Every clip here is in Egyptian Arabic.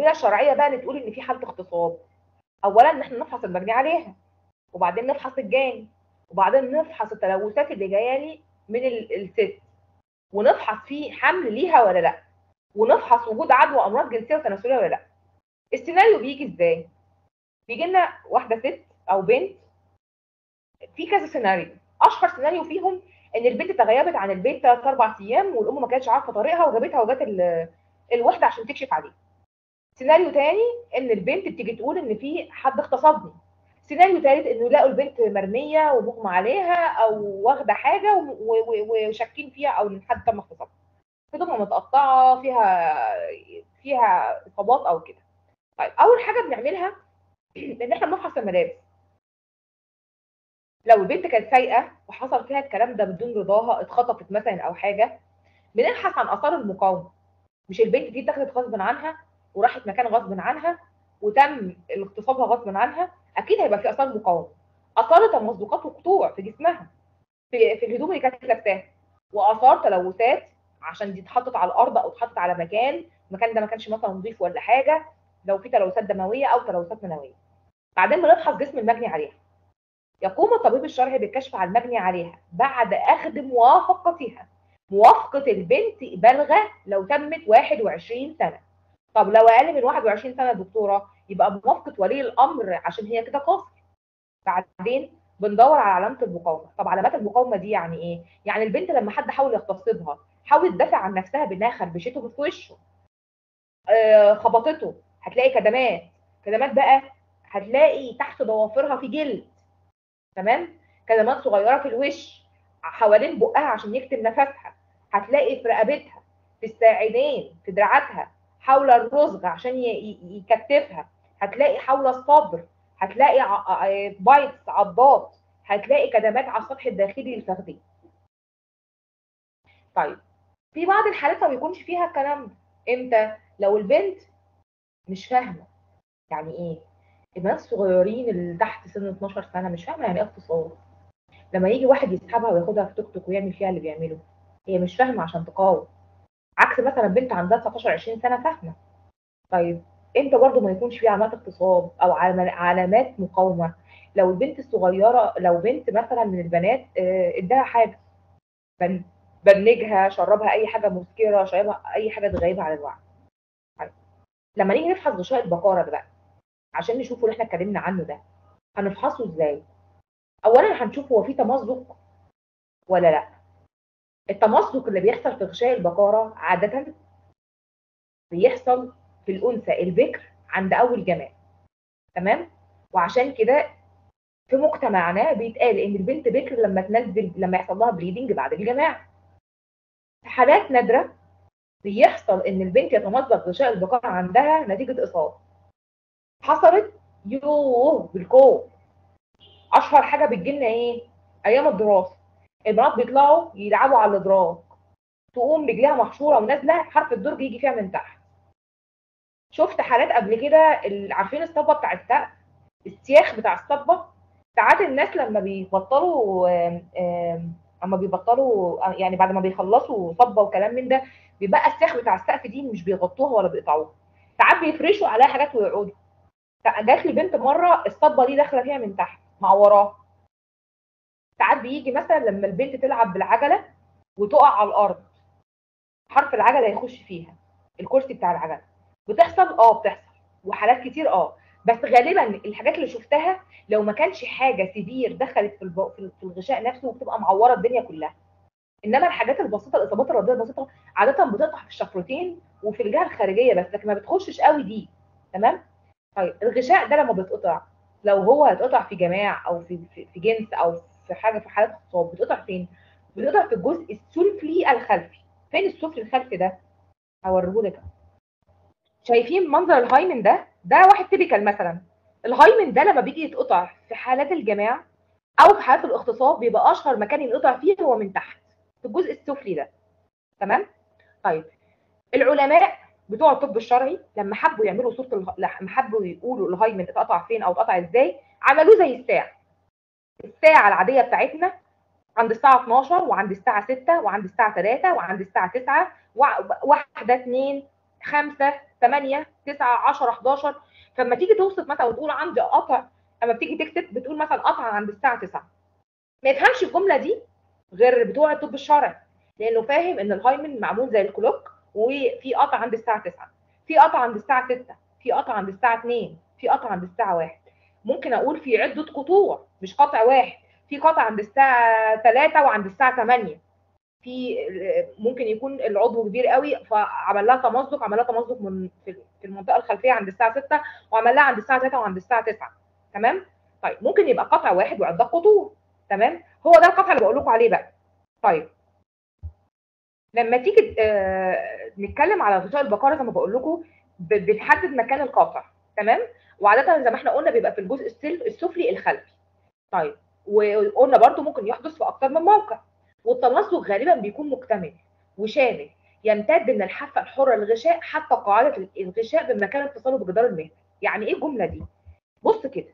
الرؤيه الشرعيه بقى نقول ان في حاله اغتصاب اولا ان احنا نفحص المجني عليها وبعدين نفحص الجاني وبعدين نفحص التلوثات اللي جايه لي من الست ونفحص في حمل ليها ولا لا ونفحص وجود عدوى امراض جنسيه وتناسليه ولا لا السيناريو بيجي ازاي بيجي لنا واحده ست او بنت في كذا سيناريو اشهر سيناريو فيهم ان البنت تغيبت عن البيت ثلاث اربع ايام والام ما كانتش عارفه طريقها وجابتها وجات الوحده عشان تكشف عليها سيناريو تاني ان البنت بتيجي تقول ان في حد اغتصبني سيناريو ثالث انه يلاقوا البنت مرميه ومغمى عليها او واخده حاجه وشاكين فيها او ان حد تم اغتصابها هدومها متقطعه فيها فيها اصابات او كده طيب اول حاجه بنعملها ان احنا بنفحص الملابس لو البنت كانت سايقه وحصل فيها الكلام ده بدون رضاها اتخطفت مثلا او حاجه بنبحث عن اثار المقاومه مش البنت دي اتاخدت غصب عنها وراحت مكان غصب عنها وتم اغتصابها غصب عنها اكيد هيبقى في اثار مقاومه اثار تمزقات وقطوع في جسمها في, في الهدوم اللي كانت لابساها واثار تلوثات عشان دي اتحطت على الارض او اتحطت على مكان المكان ده ما كانش مثلا نظيف ولا حاجه لو في تلوثات دمويه او تلوثات منويه بعدين بنفحص جسم المجني عليها يقوم الطبيب الشرعي بالكشف على المجني عليها بعد اخذ موافقتها موافقه البنت بالغه لو تمت 21 سنه طب لو اقل من 21 سنه دكتوره يبقى موافقه ولي الامر عشان هي كده قاصر بعدين بندور على علامه المقاومه طب علامات المقاومه دي يعني ايه يعني البنت لما حد حاول يغتصبها حاولت تدافع عن نفسها بانها خربشته في وشه آه خبطته هتلاقي كدمات كدمات بقى هتلاقي تحت ضوافرها في جلد تمام كدمات صغيره في الوش حوالين بقها عشان يكتم نفسها هتلاقي في رقبتها في الساعدين في دراعاتها حول الرزغ عشان يكتفها هتلاقي حول الصدر هتلاقي بايتس عضات هتلاقي كدمات على السطح الداخلي للفخذين طيب في بعض الحالات ما بيكونش فيها الكلام ده امتى لو البنت مش فاهمه يعني ايه البنات الصغيرين اللي تحت سن 12 سنه مش فاهمه يعني ايه اغتصاب لما يجي واحد يسحبها وياخدها في توك توك ويعمل فيها اللي بيعمله هي مش فاهمه عشان تقاوم عكس مثلا بنت عندها 19 20 سنه فاهمه طيب امتى برضه ما يكونش في علامات اغتصاب او علامات مقاومه لو البنت الصغيره لو بنت مثلا من البنات اداها حاجه بنجها شربها اي حاجه مسكره شربها اي حاجه تغيبها عن الوعي طيب. لما نيجي نفحص غشاء البقاره ده بقى عشان نشوف اللي احنا اتكلمنا عنه ده هنفحصه ازاي اولا هنشوف هو في تمزق ولا لا التمزق اللي بيحصل في غشاء البقاره عاده بيحصل في الانثى البكر عند اول جماع تمام وعشان كده في مجتمعنا بيتقال ان البنت بكر لما تنزل لما يحصل لها بليدنج بعد الجماع في حالات نادره بيحصل ان البنت يتمزق غشاء البقره عندها نتيجه اصابه حصلت يوه بالكوم اشهر حاجه بتجيلنا ايه ايام الدراسه البنات بيطلعوا يلعبوا على الادراج تقوم رجليها محشوره ونازله حرف الدرج يجي فيها من تحت شفت حالات قبل كده عارفين الصبه بتاع السقف السياخ بتاع الصبه ساعات الناس لما بيبطلوا اما بيبطلوا يعني بعد ما بيخلصوا صبه وكلام من ده بيبقى السياخ بتاع السقف دي مش بيغطوها ولا بيقطعوها ساعات بيفرشوا عليها حاجات ويقعدوا جات لي بنت مره الصبه دي داخله فيها من تحت مع وراها ساعات بيجي مثلا لما البنت تلعب بالعجله وتقع على الارض حرف العجله يخش فيها الكرسي بتاع العجله بتحصل اه بتحصل وحالات كتير اه بس غالبا الحاجات اللي شفتها لو ما كانش حاجه سيفير دخلت في الب... في الغشاء نفسه وبتبقى معوره الدنيا كلها انما الحاجات البسيطه الاصابات الرضيه البسيطه عاده بتقطع في الشفرتين وفي الجهه الخارجيه بس لكن ما بتخشش قوي دي تمام طيب الغشاء ده لما بيتقطع لو هو هيتقطع في جماع او في في, في جنس او في حاجه في حالات اغتصاب بتقطع فين؟ بتقطع في الجزء السفلي الخلفي فين السفلي الخلفي ده؟ هوريهولك شايفين منظر الهايمن ده؟ ده واحد تيبيكال مثلا الهايمن ده لما بيجي يتقطع في حالات الجماع او في حالات الاغتصاب بيبقى اشهر مكان ينقطع فيه هو من تحت في الجزء السفلي ده تمام؟ طيب العلماء بتوع الطب الشرعي لما حبوا يعملوا صوره اله... لما حبوا يقولوا الهايمن اتقطع فين او اتقطع ازاي عملوه زي الساعه الساعه العاديه بتاعتنا عند الساعه 12 وعند الساعه 6 وعند الساعه 3 وعند الساعه 9 واحده 2 5 8 9 10 11 فلما تيجي توصف مثلا وتقول عندي قطع اما بتيجي تكتب بتقول مثلا قطع عند الساعه 9 ما يفهمش الجمله دي غير بتوع الطب الشرعي لانه فاهم ان الهايمن معمول زي الكلوك وفي قطع عند الساعه 9 في قطع عند الساعه 6 في قطع عند الساعه 2 في قطع عند الساعه 1 ممكن اقول في عده قطوع مش قطع واحد في قطع عند الساعه 3 وعند الساعه 8 في ممكن يكون العضو كبير قوي فعمل لها تمزق عمل لها تمزق من في المنطقه الخلفيه عند الساعه 6 وعمل لها عند الساعه 3 وعند الساعه 9 تمام طيب ممكن يبقى قطع واحد وعده قطوع تمام هو ده القطع اللي بقول لكم عليه بقى طيب لما تيجي آه نتكلم على غطاء البقره زي ما بقول لكم بنحدد مكان القطع تمام وعاده زي ما احنا قلنا بيبقى في الجزء السفلي الخلفي طيب وقلنا برده ممكن يحدث في اكتر من موقع والتمزق غالبا بيكون مكتمل وشامل يمتد من الحافه الحره للغشاء حتى قاعده الغشاء بمكان اتصاله بجدار المهبل يعني ايه الجمله دي بص كده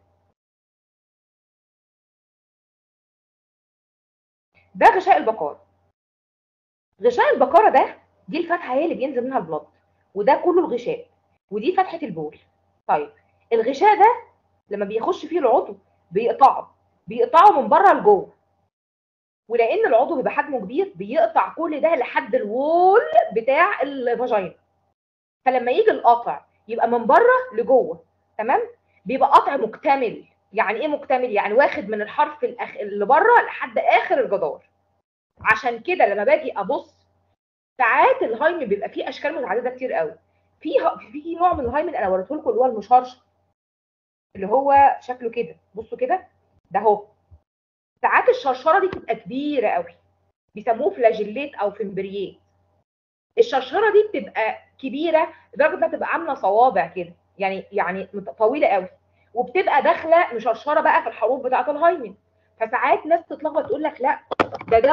ده غشاء البقار غشاء البقاره ده دي الفتحه هي اللي بينزل منها البلط وده كله الغشاء ودي فتحه البول طيب الغشاء ده لما بيخش فيه العضو بيقطعه بيقطعه من بره لجوه ولان العضو بيبقى حجمه كبير بيقطع كل ده لحد الوول بتاع الفاجينا فلما يجي القطع يبقى من بره لجوه تمام بيبقى قطع مكتمل يعني ايه مكتمل يعني واخد من الحرف الأخ... اللي بره لحد اخر الجدار عشان كده لما باجي ابص ساعات الهايمن بيبقى فيه اشكال متعدده كتير قوي في في نوع من الهايمن انا وريته لكم اللي هو المشرشر اللي هو شكله كده بصوا كده ده اهو ساعات الشرشره دي بتبقى كبيره قوي بيسموه فلاجيليت او فمبريات الشرشره دي بتبقى كبيره لدرجه انها تبقى عامله صوابع كده يعني يعني طويله قوي وبتبقى داخله مشرشره بقى في الحروف بتاعه الهايمن فساعات ناس تتلخبط تقول لك لا ده ده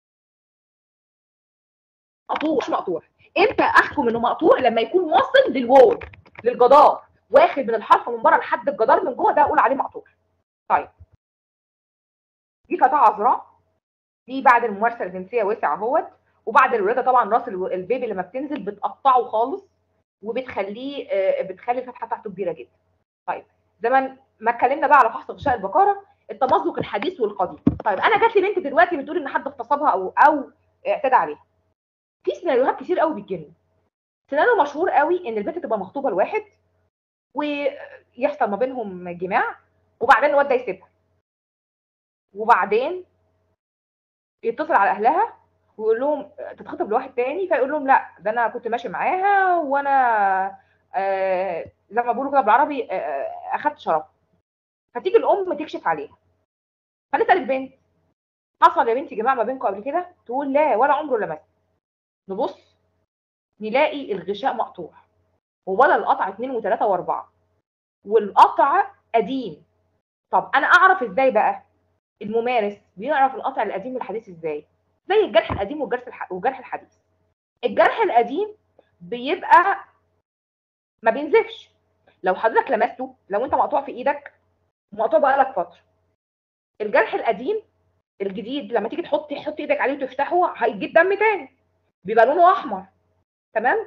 مقطوع مش مقطوع امتى احكم انه مقطوع لما يكون واصل للوول للجدار واخد من الحرف من بره لحد الجدار من جوه ده اقول عليه مقطوع طيب دي فتاه عذراء دي بعد الممارسه الجنسيه وسع اهوت وبعد الولاده طبعا راس البيبي لما بتنزل بتقطعه خالص وبتخليه بتخلي الفتحه بتاعته كبيره جدا طيب زي ما اتكلمنا بقى على فحص غشاء البقره التمزق الحديث والقديم طيب انا جات لي بنت دلوقتي بتقول ان حد اغتصبها او او اعتدى عليها في سيناريوهات كتير قوي بتجيلنا سيناريو مشهور قوي ان البنت تبقى مخطوبه لواحد ويحصل ما بينهم جماع وبعدين الواد ده يسيبها وبعدين يتصل على اهلها ويقول لهم تتخطب لواحد تاني فيقول لهم لا ده انا كنت ماشي معاها وانا آه زي ما بيقولوا كده بالعربي آه اخدت شرف فتيجي الام تكشف عليها فنسال البنت حصل يا بنتي جماع ما بينكم قبل كده تقول لا ولا عمره لمس نبص نلاقي الغشاء مقطوع ولا القطع اثنين وثلاثه واربعه والقطع قديم طب انا اعرف ازاي بقى الممارس بيعرف القطع القديم والحديث ازاي زي الجرح القديم والجرح الح... والجرح الحديث الجرح القديم بيبقى ما بينزفش لو حضرتك لمسته لو انت مقطوع في ايدك مقطوع بقالك فتره الجرح القديم الجديد لما تيجي تحط تحط ايدك عليه وتفتحه هيجيب دم تاني بيبقى لونه احمر تمام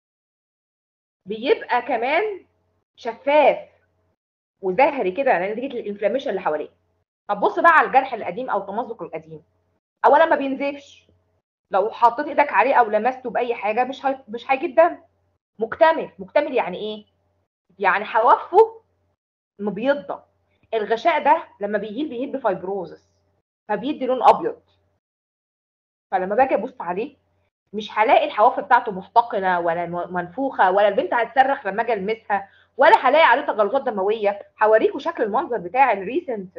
بيبقى كمان شفاف وزهري كده يعني نتيجه الانفلاميشن اللي حواليه طب بص بقى على الجرح القديم او التمزق القديم اولا ما بينزفش لو حطيت ايدك عليه او لمسته باي حاجه مش هي... مش هيجيب دم مكتمل مكتمل يعني ايه يعني حوافه مبيضه الغشاء ده لما بيهيل بيهيل بفايبروزس فبيدي لون ابيض فلما باجي ابص عليه مش هلاقي الحواف بتاعته محتقنه ولا منفوخه ولا البنت هتصرخ لما اجي المسها ولا هلاقي عليه تجلطات دمويه هوريكم شكل المنظر بتاع الريسنت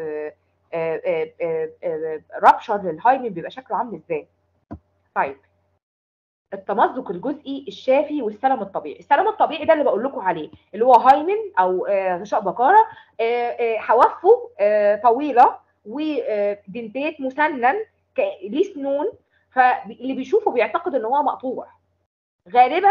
رابشر للهايمن بيبقى شكله عامل ازاي طيب التمزق الجزئي الشافي والسلم الطبيعي السلم الطبيعي ده اللي بقول لكم عليه اللي هو هايمن او غشاء بقاره حوافه طويله ودنتات مسنن ليه سنون فاللي بيشوفه بيعتقد ان هو مقطوع غالبا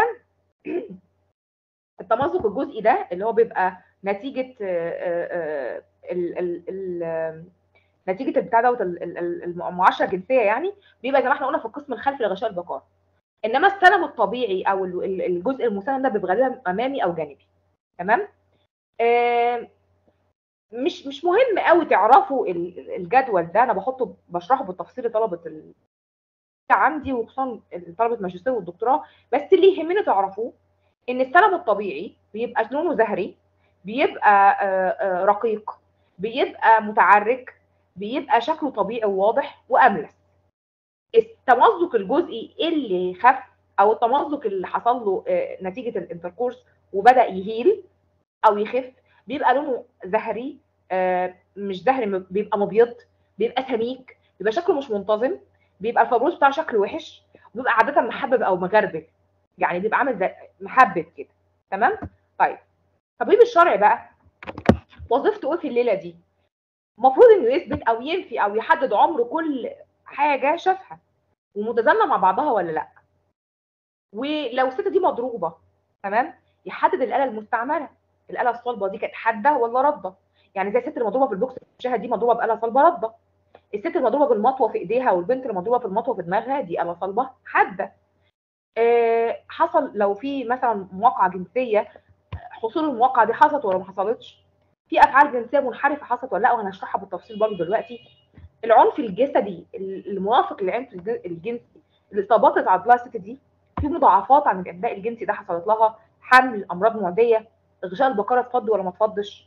التمزق الجزئي ده اللي هو بيبقى نتيجه ال ال ال نتيجه البتاع دوت المعاشره الجنسيه يعني بيبقى زي ما احنا قلنا في القسم الخلفي لغشاء البقار انما السلم الطبيعي او الجزء المسلم ده بيبقى غالبا امامي او جانبي تمام آه مش مش مهم قوي تعرفوا الجدول ده انا بحطه بشرحه بالتفصيل لطلبه ال... عندي وخصوصا طلبه الماجستير والدكتوراه بس اللي يهمني تعرفوه ان السلم الطبيعي بيبقى لونه زهري بيبقى رقيق بيبقى متعرج بيبقى شكله طبيعي وواضح واملس التمزق الجزئي اللي خف او التمزق اللي حصل له نتيجه الانتركورس وبدا يهيل او يخف بيبقى لونه زهري مش زهري بيبقى مبيض بيبقى سميك بيبقى شكله مش منتظم بيبقى الفبروس بتاعه شكله وحش وبيبقى عاده محبب او مغربل يعني بيبقى عامل زي محبب كده تمام طيب طبيب الشرعي بقى وظيفته ايه في الليله دي المفروض انه يثبت او ينفي او يحدد عمر كل حاجه شافها ومتزامنه مع بعضها ولا لا ولو الست دي مضروبه تمام يحدد الاله المستعمله الاله الصلبه دي كانت حاده ولا رده يعني زي الست المضروبه في البوكس الشهد دي مضروبه باله صلبه رده الست المضروبه بالمطوه في ايديها والبنت المضروبه في المطوه في دماغها دي اله صلبه حاده أه حصل لو في مثلا مواقعه جنسيه حصول المواقعه دي حصلت ولا ما حصلتش في افعال جنسيه منحرفه حصلت ولا لا وهنشرحها بالتفصيل برضه دلوقتي العنف الجسدي الموافق للعنف الجنسي الاصابات اللي تعرض لها الست دي في مضاعفات عن الابداء الجنسي ده حصلت لها حمل امراض معديه غشاء البقره اتفض ولا ما اتفضش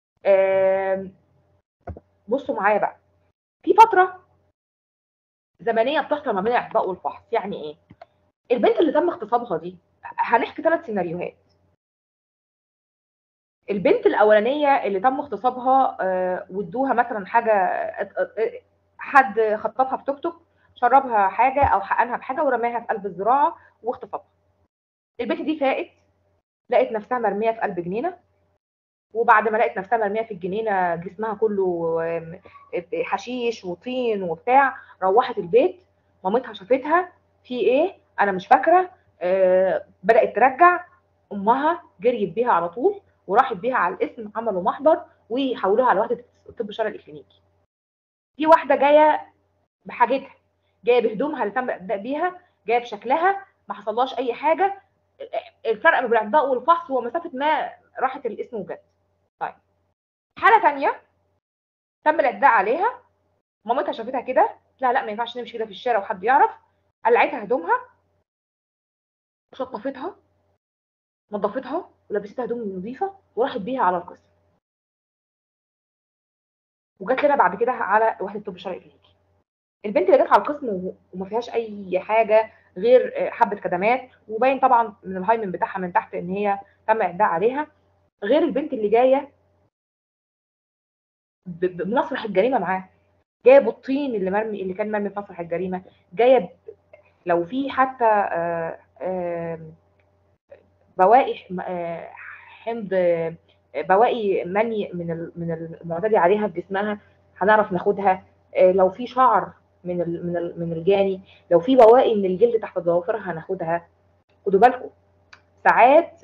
بصوا معايا بقى في فتره زمنيه بتحصل ما بين الاعتداء والفحص يعني ايه البنت اللي تم اغتصابها دي هنحكي ثلاث سيناريوهات البنت الاولانيه اللي تم اغتصابها وادوها مثلا حاجه حد خطفها في توك توك شربها حاجه او حقنها بحاجه ورماها في قلب الزراعه واغتصبها البنت دي فاقت لقت نفسها مرميه في قلب جنينه وبعد ما لقت نفسها مرميه في الجنينه جسمها كله حشيش وطين وبتاع روحت البيت مامتها شافتها في ايه انا مش فاكره آه بدات ترجع امها جريت بيها على طول وراحت بيها على القسم عملوا محضر وحولوها على وحده الطب الشرعي الكلينيكي في واحده جايه بحاجتها جايه بهدومها اللي تم الابداء بيها جايه بشكلها ما حصلهاش اي حاجه الفرق بين الاعتداء والفحص هو مسافه ما راحت الاسم وجت طيب حاله ثانيه تم الاعتداء عليها مامتها شافتها كده لا لا ما ينفعش نمشي كده في الشارع وحد يعرف قلعتها هدومها شطفتها نظفتها ولبستها هدوم نظيفه وراحت بيها على القسم وجات لنا بعد كده على وحده الطب الشرعي الكلينيكي البنت اللي جت على القسم وما فيهاش اي حاجه غير حبه كدمات وباين طبعا من الهايمن بتاعها من تحت ان هي تم اعداء عليها غير البنت اللي جايه بمسرح الجريمه معاه جايه بالطين اللي مرمي اللي كان مرمي في مسرح الجريمه جايه لو في حتى آآ آآ بواقي حمض بواقي مني من من المعتدي عليها في جسمها هنعرف ناخدها لو في شعر من من من الجاني لو في بواقي من الجلد تحت ضوافرها هناخدها خدوا بالكم ساعات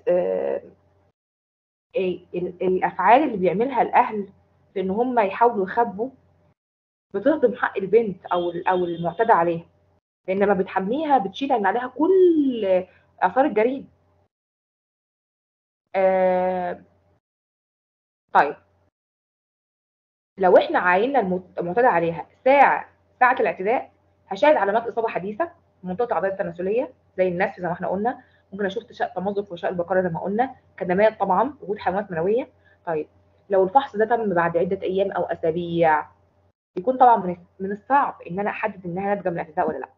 الافعال اللي بيعملها الاهل في ان هم يحاولوا يخبوا بتهضم حق البنت او او المعتدى عليها لان لما بتحميها بتشيل من عليها كل اثار الجريمه آه طيب لو احنا عاينا المعتدى عليها ساعه ساعه الاعتداء هشاهد علامات اصابه حديثه في منطقه العضلات التناسليه زي النسف زي ما احنا قلنا ممكن اشوف تمزق في غشاء البقره زي ما قلنا كدمات طبعا وجود حيوانات منويه طيب لو الفحص ده تم بعد عده ايام او اسابيع يكون طبعا من الصعب ان انا احدد انها ناتجه من الاعتداء ولا لا